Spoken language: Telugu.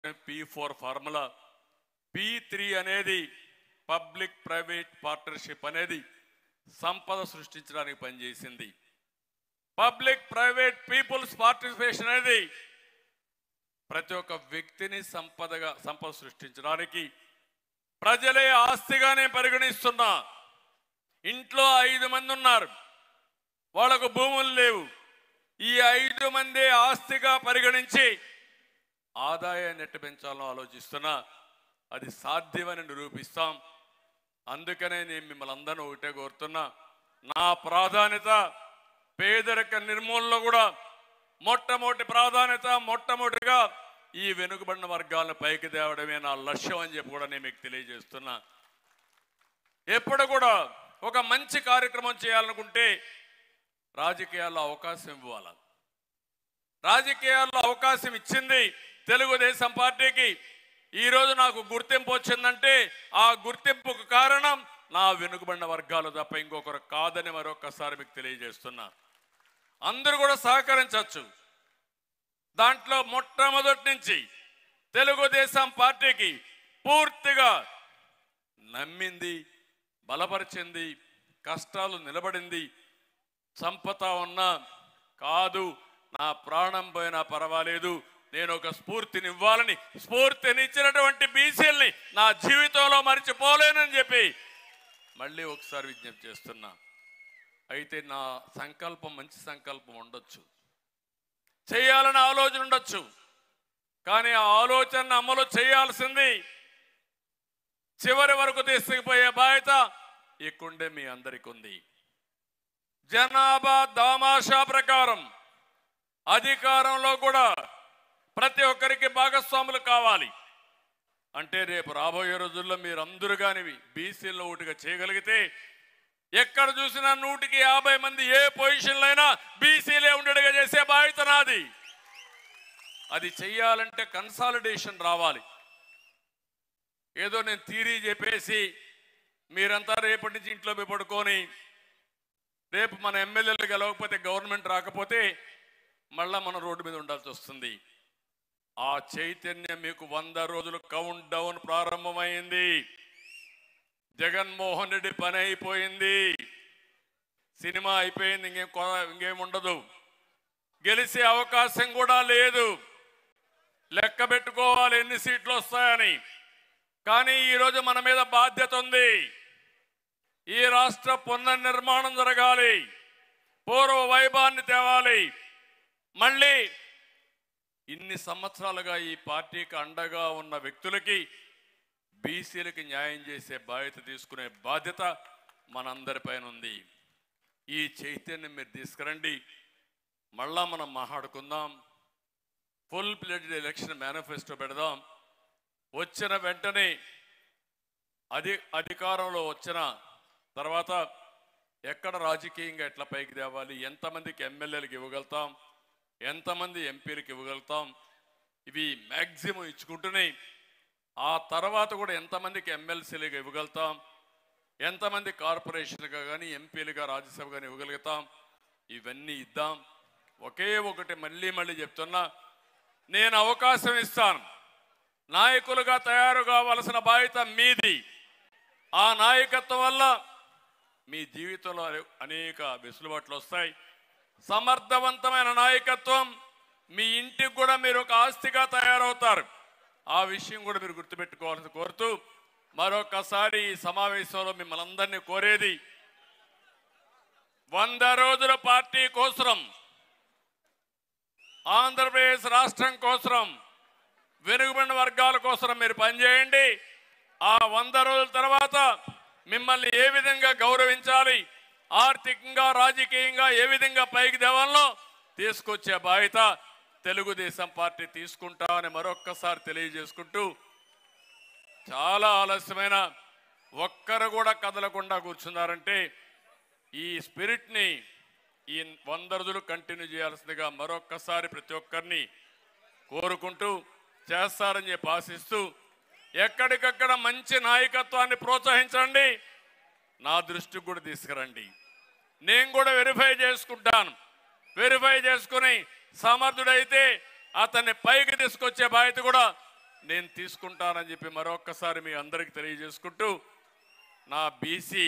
P four formula P three అనేది పబ్లిక్ ప్రైవేట్ పార్ట్నర్షిప్ అనేది సంపద సృష్టించడానికి పనిచేసింది పబ్లిక్ ప్రైవేట్ పీపుల్స్ పార్టిసిపేషన్ అనేది ప్రతి ఒక్క వ్యక్తిని సంపదగా సంపద సృష్టించడానికి ప్రజలే ఆస్తిగానే పరిగణిస్తున్నా ఇంట్లో ఐదు మంది ఉన్నారు వాళ్ళకు భూములు లేవు ఈ ఐదు మంది ఆస్తిగా పరిగణించి ఆదాయాన్ని ఎట్టు పెంచాలో ఆలోచిస్తున్నా అది సాధ్యమని నిరూపిస్తాం అందుకనే నేను మిమ్మల్ని అందరూ ఒకటే కోరుతున్నా నా ప్రాధాన్యత పేదరిక నిర్మూలనలో కూడా మొట్టమొదటి ప్రాధాన్యత మొట్టమొదటిగా ఈ వెనుకబడిన వర్గాలను పైకి తేవడమే నా లక్ష్యం అని చెప్పి కూడా నేను మీకు తెలియజేస్తున్నా ఎప్పుడు కూడా ఒక మంచి కార్యక్రమం చేయాలనుకుంటే రాజకీయాల్లో అవకాశం ఇవ్వాలి రాజకీయాల్లో అవకాశం ఇచ్చింది తెలుగుదేశం పార్టీకి ఈ రోజు నాకు గుర్తింపు వచ్చిందంటే ఆ గుర్తింపుకు కారణం నా వెనుకబడిన వర్గాలు తప్ప ఇంకొకరు కాదని మరొకసారి మీకు తెలియజేస్తున్నా అందరూ కూడా సహకరించవచ్చు దాంట్లో మొట్టమొదటి నుంచి తెలుగుదేశం పార్టీకి పూర్తిగా నమ్మింది బలపరిచింది కష్టాలు నిలబడింది చంపతా ఉన్నా కాదు నా ప్రాణం పోయినా పర్వాలేదు నేను ఒక స్ఫూర్తిని ఇవ్వాలని స్ఫూర్తినిచ్చినటువంటి బీసీల్ని నా జీవితంలో మరిచిపోలేనని చెప్పి మళ్ళీ ఒకసారి విజ్ఞప్తి చేస్తున్నా అయితే నా సంకల్పం మంచి సంకల్పం ఉండొచ్చు చేయాలని ఆలోచన ఉండొచ్చు కానీ ఆ ఆలోచన అమలు చేయాల్సింది చివరి వరకు తీసుకుపోయే బాధ్యత ఇక్కడే మీ అందరికి ఉంది జనాభా దామాషా ప్రకారం అధికారంలో కూడా ప్రతి ఒక్కరికి భాగస్వాములు కావాలి అంటే రేపు రాబోయే రోజుల్లో మీరందరూ కాని బీసీలో ఒకటిగా చేయగలిగితే ఎక్కడ చూసినా నూటికి యాభై మంది ఏ పొజిషన్లో అయినా బీసీలే ఉండేట్టుగా చేసే బాధ్యత నాది అది చెయ్యాలంటే కన్సాలిడేషన్ రావాలి ఏదో నేను తీరి చెప్పేసి మీరంతా రేపటి నుంచి ఇంట్లో పోయి పడుకొని రేపు మన ఎమ్మెల్యేలు గెలవకపోతే గవర్నమెంట్ రాకపోతే మళ్ళా మనం రోడ్డు మీద ఉండాల్సి వస్తుంది ఆ చైతన్యం మీకు వంద రోజులు కౌంట్ డౌన్ ప్రారంభమైంది జగన్మోహన్ రెడ్డి పని అయిపోయింది సినిమా అయిపోయింది ఇంకేం కొ- ఇంకేం ఉండదు గెలిచే అవకాశం కూడా లేదు లెక్క పెట్టుకోవాలి ఎన్ని సీట్లు వస్తాయని కానీ ఈరోజు మన మీద బాధ్యత ఉంది ఈ రాష్ట్ర పునర్నిర్మాణం జరగాలి పూర్వ వైభవాన్ని తేవాలి మళ్ళీ ఇన్ని సంవత్సరాలుగా ఈ పార్టీకి అండగా ఉన్న వ్యక్తులకి బీసీలకి న్యాయం చేసే బాధ్యత తీసుకునే బాధ్యత మనందరిపైన ఉంది ఈ చైతన్యం మీరు తీసుకురండి మళ్ళా మనం మాట్లాడుకుందాం ఫుల్ ప్లేటెడ్ ఎలక్షన్ మేనిఫెస్టో పెడదాం వచ్చిన వెంటనే అధి అధికారంలో వచ్చిన తర్వాత ఎక్కడ రాజకీయంగా ఎట్లా పైకి తేవాలి ఎంతమందికి ఎమ్మెల్యేలకు ఇవ్వగలుగుతాం ఎంతమంది ఎంపీలకు ఇవ్వగలుగుతాం ఇవి మ్యాక్సిమం ఇచ్చుకుంటూనే ఆ తర్వాత కూడా ఎంతమందికి ఎమ్మెల్సీలుగా ఇవ్వగలుగుతాం ఎంతమంది కార్పొరేషన్లుగా కానీ ఎంపీలుగా రాజ్యసభ కానీ ఇవ్వగలుగుతాం ఇవన్నీ ఇద్దాం ఒకే ఒకటి మళ్ళీ మళ్ళీ చెప్తున్నా నేను అవకాశం ఇస్తాను నాయకులుగా తయారు కావలసిన బాధ్యత మీది ఆ నాయకత్వం వల్ల మీ జీవితంలో అనేక వెసులుబాట్లు వస్తాయి సమర్థవంతమైన నాయకత్వం మీ ఇంటికి కూడా మీరు ఒక ఆస్తిగా తయారవుతారు ఆ విషయం కూడా మీరు గుర్తుపెట్టుకోవాలని కోరుతూ మరొకసారి ఈ సమావేశంలో మిమ్మల్ని అందరినీ కోరేది వంద రోజుల పార్టీ కోసరం ఆంధ్రప్రదేశ్ రాష్ట్రం కోసరం వెనుకబడిన వర్గాల కోసం మీరు పనిచేయండి ఆ వంద రోజుల తర్వాత మిమ్మల్ని ఏ విధంగా గౌరవించాలి ఆర్థికంగా రాజకీయంగా ఏ విధంగా పైకి దేవాలో తీసుకొచ్చే బాధ్యత తెలుగుదేశం పార్టీ తీసుకుంటామని మరొక్కసారి తెలియజేసుకుంటూ చాలా ఆలస్యమైన ఒక్కరు కూడా కదలకుండా కూర్చున్నారంటే ఈ స్పిరిట్ని ఈ వంద రోజులు కంటిన్యూ చేయాల్సిందిగా మరొక్కసారి ప్రతి ఒక్కరిని కోరుకుంటూ చేస్తారని చెప్పి ఆశిస్తూ ఎక్కడికక్కడ మంచి నాయకత్వాన్ని ప్రోత్సహించండి నా దృష్టికి కూడా తీసుకురండి నేను కూడా వెరిఫై చేసుకుంటాను వెరిఫై చేసుకుని సమర్థుడైతే అతన్ని పైకి తీసుకొచ్చే బాధ్యత కూడా నేను తీసుకుంటానని చెప్పి మరొక్కసారి మీ అందరికి తెలియజేసుకుంటూ నా బీసీ